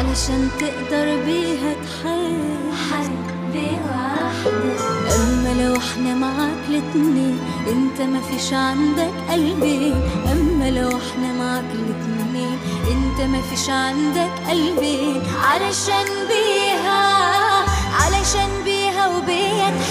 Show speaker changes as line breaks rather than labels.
علشان تقدر بيها تحب
حبة واحدة
اما لو احنا معاك الاتنين انت ما فيش عندك قلبين اما لو احنا معاك الاتنين انت ما فيش عندك قلبين علشان بيها علشان بيها وبيا